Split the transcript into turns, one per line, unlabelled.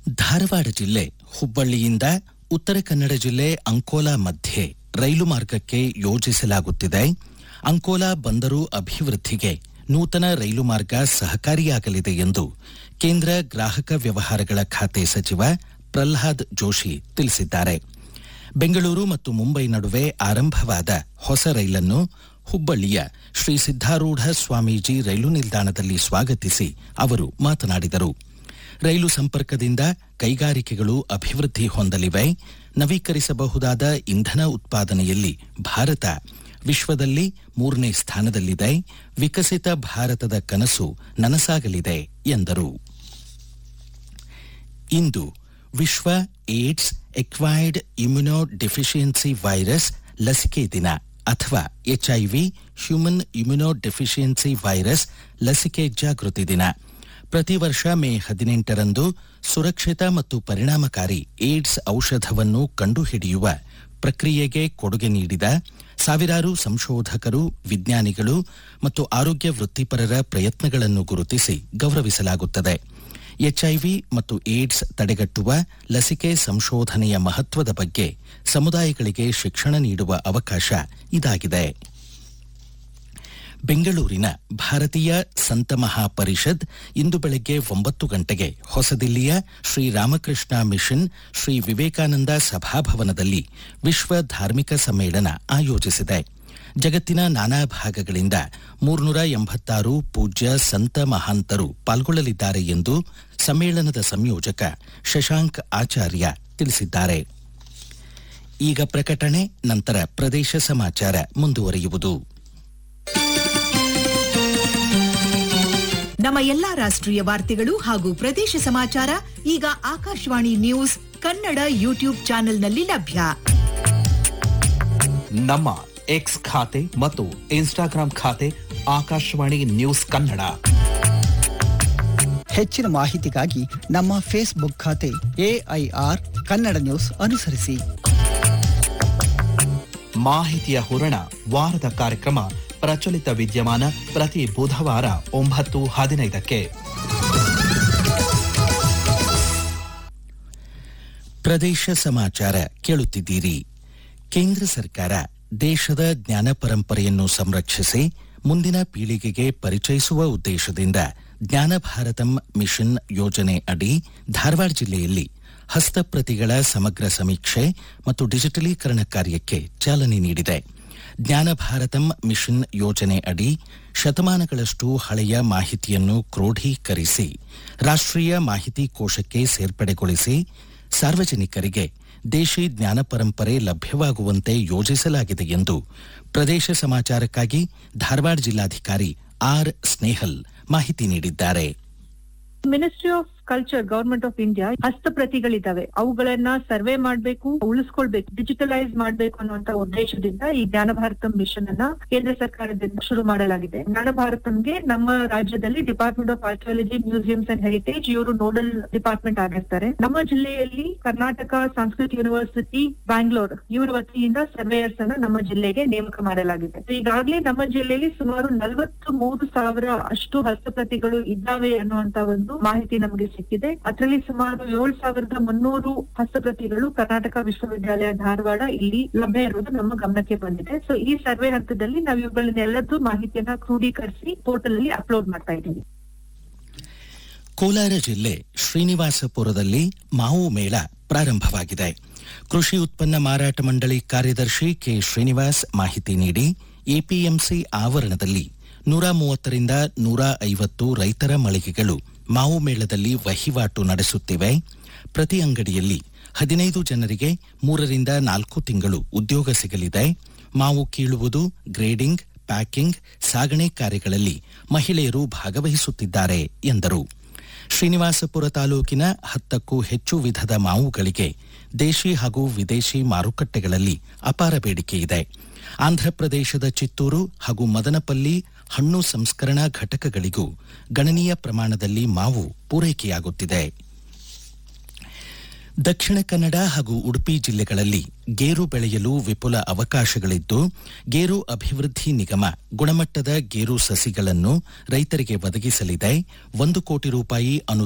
ಧಾರವಾಡ ಜಿಲ್ಲೆ ಹುಬ್ಬಳ್ಳಿಯಿಂದ ಉತ್ತರ ಕನ್ನಡ ಜಿಲ್ಲೆ ಅಂಕೋಲಾ ಮಧ್ಯೆ ರೈಲು ಮಾರ್ಗಕ್ಕೆ ಯೋಜಿಸಲಾಗುತ್ತಿದೆ ಅಂಕೋಲಾ ಬಂದರು ಅಭಿವೃದ್ಧಿಗೆ ನೂತನ ರೈಲು ಮಾರ್ಗ ಸಹಕಾರಿಯಾಗಲಿದೆ ಎಂದು ಕೇಂದ್ರ ಗ್ರಾಹಕ ವ್ಯವಹಾರಗಳ ಖಾತೆ ಸಚಿವ ಪ್ರಲ್ಹಾದ್ ಜೋಶಿ ತಿಳಿಸಿದ್ದಾರೆ ಬೆಂಗಳೂರು ಮತ್ತು ಮುಂಬೈ ನಡುವೆ ಆರಂಭವಾದ ಹೊಸ ರೈಲನ್ನು ಹುಬ್ಬಳ್ಳಿಯ ಶ್ರೀ ಸಿದ್ದಾರೂಢ ಸ್ವಾಮೀಜಿ ರೈಲು ನಿಲ್ದಾಣದಲ್ಲಿ ಸ್ವಾಗತಿಸಿ ಅವರು ಮಾತನಾಡಿದರು ರೈಲು ಸಂಪರ್ಕದಿಂದ ಕೈಗಾರಿಕೆಗಳು ಅಭಿವೃದ್ಧಿ ಹೊಂದಲಿವೆ ನವೀಕರಿಸಬಹುದಾದ ಇಂಧನ ಉತ್ಪಾದನೆಯಲ್ಲಿ ಭಾರತ ವಿಶ್ವದಲ್ಲಿ ಮೂರನೇ ಸ್ಥಾನದಲ್ಲಿದೆ ವಿಕಸಿತ ಭಾರತದ ಕನಸು ನನಸಾಗಲಿದೆ ಎಂದರು ಇಂದು ವಿಶ್ವ AIDS acquired immuno deficiency virus ಲಸಿಕೆ ದಿನ ಅಥವಾ HIV human immuno deficiency virus ಲಸಿಕೆ ಜಾಗೃತಿ ದಿನ ಪ್ರತಿ ವರ್ಷ ಮೇ ಹದಿನೆಂಟರಂದು ಸುರಕ್ಷಿತ ಮತ್ತು ಪರಿಣಾಮಕಾರಿ ಏಡ್ಸ್ ಔಷಧವನ್ನು ಕಂಡುಹಿಡಿಯುವ ಪ್ರಕ್ರಿಯೆಗೆ ಕೊಡುಗೆ ನೀಡಿದ ಸಾವಿರಾರು ಸಂಶೋಧಕರು ವಿಜ್ಞಾನಿಗಳು ಮತ್ತು ಆರೋಗ್ಯ ವೃತ್ತಿಪರರ ಪ್ರಯತ್ನಗಳನ್ನು ಗುರುತಿಸಿ ಗೌರವಿಸಲಾಗುತ್ತದೆ ಎಚ್ಐವಿ ಮತ್ತು ಏಡ್ಸ್ ತಡೆಗಟ್ಟುವ ಲಸಿಕೆ ಸಂಶೋಧನೆಯ ಮಹತ್ವದ ಬಗ್ಗೆ ಸಮುದಾಯಗಳಿಗೆ ಶಿಕ್ಷಣ ನೀಡುವ ಅವಕಾಶ ಇದಾಗಿದೆ ಬೆಂಗಳೂರಿನ ಭಾರತೀಯ ಸಂತ ಮಹಾಪರಿಷದ್ ಇಂದು ಬೆಳಗ್ಗೆ ಒಂಬತ್ತು ಗಂಟೆಗೆ ಹೊಸದಿಲ್ಲಿಯ ಶ್ರೀ ರಾಮಕೃಷ್ಣ ಮಿಷನ್ ಶ್ರೀ ವಿವೇಕಾನಂದ ಸಭಾಭವನದಲ್ಲಿ ವಿಶ್ವ ಧಾರ್ಮಿಕ ಸಮ್ಮೇಳನ ಆಯೋಜಿಸಿದೆ ಜಗತ್ತಿನ ನಾನಾ ಭಾಗಗಳಿಂದ ಮೂರ್ನೂರ ಎಂಬತ್ತಾರು ಪೂಜ್ಯ ಸಂತ ಮಹಾಂತರು ಪಾಲ್ಗೊಳ್ಳಲಿದ್ದಾರೆ ಎಂದು ಸಮ್ಮೇಳನದ ಸಂಯೋಜಕ ಶಶಾಂಕ್ ಆಚಾರ್ಯ ತಿಳಿಸಿದ್ದಾರೆ ಈಗ ಪ್ರಕಟಣೆ ನಂತರ ಪ್ರದೇಶ ಸಮಾಚಾರ ಮುಂದುವರಿಯುವುದು
ನಮ್ಮ ಎಲ್ಲಾ ರಾಷ್ಟ್ರೀಯ ವಾರ್ತೆಗಳು ಹಾಗೂ ಪ್ರದೇಶ ಸಮಾಚಾರ ಈಗ ಆಕಾಶವಾಣಿ ನ್ಯೂಸ್ ಕನ್ನಡ ಯೂಟ್ಯೂಬ್ ಚಾನೆಲ್ನಲ್ಲಿ ಲಭ್ಯ
ನಮ್ಮ ಎಕ್ಸ್ ಖಾತೆ ಮತ್ತು ಇನ್ಸ್ಟಾಗ್ರಾಂ ಖಾತೆ ಆಕಾಶವಾಣಿ ನ್ಯೂಸ್ ಕನ್ನಡ
ಹೆಚ್ಚಿನ ಮಾಹಿತಿಗಾಗಿ ನಮ್ಮ ಫೇಸ್ಬುಕ್ ಖಾತೆ ಎಐಆರ್ ಕನ್ನಡ ನ್ಯೂಸ್ ಅನುಸರಿಸಿ
ಮಾಹಿತಿಯ ಹೂರಣ ವಾರದ ಕಾರ್ಯಕ್ರಮ ಪ್ರಚಲಿತ ವಿದ್ಯಮಾನ ಪ್ರತಿ ಬುಧವಾರ ಒಂಬತ್ತು ಹದಿನೈದಕ್ಕೆ
ಪ್ರದೇಶ ಸಮಾಚಾರ ಕೇಳುತ್ತಿದ್ದೀರಿ ಕೇಂದ್ರ ಸರ್ಕಾರ ದೇಶದ ಜ್ಞಾನ ಪರಂಪರೆಯನ್ನು ಸಂರಕ್ಷಿಸಿ ಮುಂದಿನ ಪೀಳಿಗೆಗೆ ಪರಿಚಯಿಸುವ ಉದ್ದೇಶದಿಂದ ಜ್ಞಾನ ಭಾರತಂ ಮಿಷನ್ ಯೋಜನೆ ಅಡಿ ಧಾರವಾಡ ಜಿಲ್ಲೆಯಲ್ಲಿ ಹಸ್ತಪ್ರತಿಗಳ ಸಮಗ್ರ ಸಮೀಕ್ಷೆ ಮತ್ತು ಡಿಜಿಟಲೀಕರಣ ಕಾರ್ಯಕ್ಕೆ ಚಾಲನೆ ನೀಡಿದೆ ಜ್ಞಾನ ಭಾರತಂ ಮಿಷನ್ ಯೋಜನೆ ಅಡಿ ಶತಮಾನಗಳಷ್ಟು ಹಳೆಯ ಮಾಹಿತಿಯನ್ನು ಕ್ರೋಢೀಕರಿಸಿ ರಾಷ್ಟ್ರೀಯ ಮಾಹಿತಿ ಕೋಶಕ್ಕೆ ಸೇರ್ಪಡೆಗೊಳಿಸಿ ಸಾರ್ವಜನಿಕರಿಗೆ ದೇಶಿ ಜ್ಞಾನ ಪರಂಪರೆ ಲಭ್ಯವಾಗುವಂತೆ ಯೋಜಿಸಲಾಗಿದೆ ಎಂದು ಪ್ರದೇಶ ಸಮಾಚಾರಕ್ಕಾಗಿ ಧಾರವಾಡ ಜಿಲ್ಲಾಧಿಕಾರಿ ಆರ್ ಸ್ನೇಹಲ್ ಮಾಹಿತಿ ನೀಡಿದ್ದಾರೆ
ministry of culture government of India ಹಸ್ತಪ್ರತಿಗಳಿದಾವೆ ಅವುಗಳನ್ನ ಸರ್ವೆ ಮಾಡ್ಬೇಕು ಉಳಿಸ್ಕೊಳ್ಬೇಕು ಡಿಜಿಟಲೈಸ್ ಮಾಡ್ಬೇಕು ಅನ್ನುವಂತ ಉದ್ದೇಶದಿಂದ ಈ ಜ್ಞಾನ ಭಾರತಂ ಮಿಷನ್ ಅನ್ನ ಕೇಂದ್ರ ಸರ್ಕಾರದಿಂದ ಶುರು ಮಾಡಲಾಗಿದೆ ಜ್ಞಾನ ಭಾರತಂಗೆ ನಮ್ಮ ರಾಜ್ಯದಲ್ಲಿ department of archaeology museums and heritage ಇವರು ನೋಡಲ್ ಡಿಪಾರ್ಟ್ಮೆಂಟ್ ಆಗಿರ್ತಾರೆ ನಮ್ಮ ಜಿಲ್ಲೆಯಲ್ಲಿ ಕರ್ನಾಟಕ ಸಂಸ್ಕೃತ್ ಯೂನಿವರ್ಸಿಟಿ ಬ್ಯಾಂಗ್ಳೂರ್ ಇವರ ವತಿಯಿಂದ ಸರ್ವೇಯರ್ಸ್ ಅನ್ನ ನಮ್ಮ ಜಿಲ್ಲೆಗೆ ನೇಮಕ ಮಾಡಲಾಗಿದೆ ಈಗಾಗಲೇ ನಮ್ಮ ಜಿಲ್ಲೆಯಲ್ಲಿ ಸುಮಾರು ನಲವತ್ತು ಮೂರು ಸಾವಿರ ಅಷ್ಟು ಹಸ್ತಪ್ರತಿಗಳು ಇದ್ದಾವೆ ಅನ್ನುವಂತ ಒಂದು ಮಾಹಿತಿ ನಮಗೆ ಸಿಕ್ಕಿದೆ ಅದರಲ್ಲಿ ಸುಮಾರು ಏಳು ಸಾವಿರದ ಮುನ್ನೂರು ಹಸ್ತಪ್ರತಿಗಳು ಕರ್ನಾಟಕ ವಿಶ್ವವಿದ್ಯಾಲಯ ಧಾರವಾಡ ಇಲ್ಲಿ ಲಭ್ಯ ಇರುವುದು ನಮ್ಮ ಗಮನಕ್ಕೆ ಬಂದಿದೆ ಸೊ ಈ ಸರ್ವೆ ಹಂತದಲ್ಲಿ ನಾವು ಇವುಗಳನ್ನೆಲ್ಲದೂ ಮಾಹಿತಿಯನ್ನ ಕ್ರೋಢೀಕರಿಸಿ ಪೋರ್ಟಲ್ ಅಲ್ಲಿ ಅಪ್ಲೋಡ್ ಮಾಡ್ತಾ ಇದ್ದೀವಿ
ಕೋಲಾರ ಜಿಲ್ಲೆ ಶ್ರೀನಿವಾಸಪುರದಲ್ಲಿ ಮಾವು ಮೇಳ ಪ್ರಾರಂಭವಾಗಿದೆ ಕೃಷಿ ಉತ್ಪನ್ನ ಮಾರಾಟ ಮಂಡಳಿ ಕಾರ್ಯದರ್ಶಿ ಕೆ ಶ್ರೀನಿವಾಸ್ ಮಾಹಿತಿ ನೀಡಿ ಎಪಿಎಂಸಿ ಆವರಣದಲ್ಲಿ ನೂರ ಮೂವತ್ತರಿಂದ ನೂರ ಐವತ್ತು ರೈತರ ಮಳಿಗೆಗಳು ಮಾವು ಮೇಳದಲ್ಲಿ ವಹಿವಾಟು ನಡೆಸುತ್ತಿವೆ ಪ್ರತಿ ಅಂಗಡಿಯಲ್ಲಿ ಹದಿನೈದು ಜನರಿಗೆ ಮೂರರಿಂದ ನಾಲ್ಕು ತಿಂಗಳು ಉದ್ಯೋಗ ಸಿಗಲಿದೆ ಮಾವು ಕೀಳುವುದು ಗ್ರೇಡಿಂಗ್ ಪ್ಯಾಕಿಂಗ್ ಸಾಗಣೆ ಕಾರ್ಯಗಳಲ್ಲಿ ಮಹಿಳೆಯರು ಭಾಗವಹಿಸುತ್ತಿದ್ದಾರೆ ಎಂದರು ಶ್ರೀನಿವಾಸಪುರ ತಾಲೂಕಿನ ಹತ್ತಕ್ಕೂ ಹೆಚ್ಚು ವಿಧದ ಮಾವುಗಳಿಗೆ ದೇಶಿ ಹಾಗೂ ವಿದೇಶಿ ಮಾರುಕಟ್ಟೆಗಳಲ್ಲಿ ಅಪಾರ ಬೇಡಿಕೆ ಇದೆ ಆಂಧ್ರಪ್ರದೇಶದ ಚಿತ್ತೂರು ಹಾಗೂ ಮದನಪಲ್ಲಿ ಹಣ್ಣು ಸಂಸ್ಕರಣಾ ಘಟಕಗಳಿಗೂ ಗಣನೀಯ ಪ್ರಮಾಣದಲ್ಲಿ ಮಾವು ಪೂರೈಕೆಯಾಗುತ್ತಿದೆ ದಕ್ಷಿಣ ಕನ್ನಡ ಹಾಗೂ ಉಡುಪಿ ಜಿಲ್ಲೆಗಳಲ್ಲಿ ಗೇರು ಬೆಳೆಯಲು ವಿಪುಲ ಅವಕಾಶಗಳಿದ್ದು ಗೇರು ಅಭಿವೃದ್ಧಿ ನಿಗಮ ಗುಣಮಟ್ಟದ ಗೇರು ಸಸಿಗಳನ್ನು ರೈತರಿಗೆ ಒದಗಿಸಲಿದೆ ಒಂದು ಕೋಟಿ ರೂಪಾಯಿ ಅನು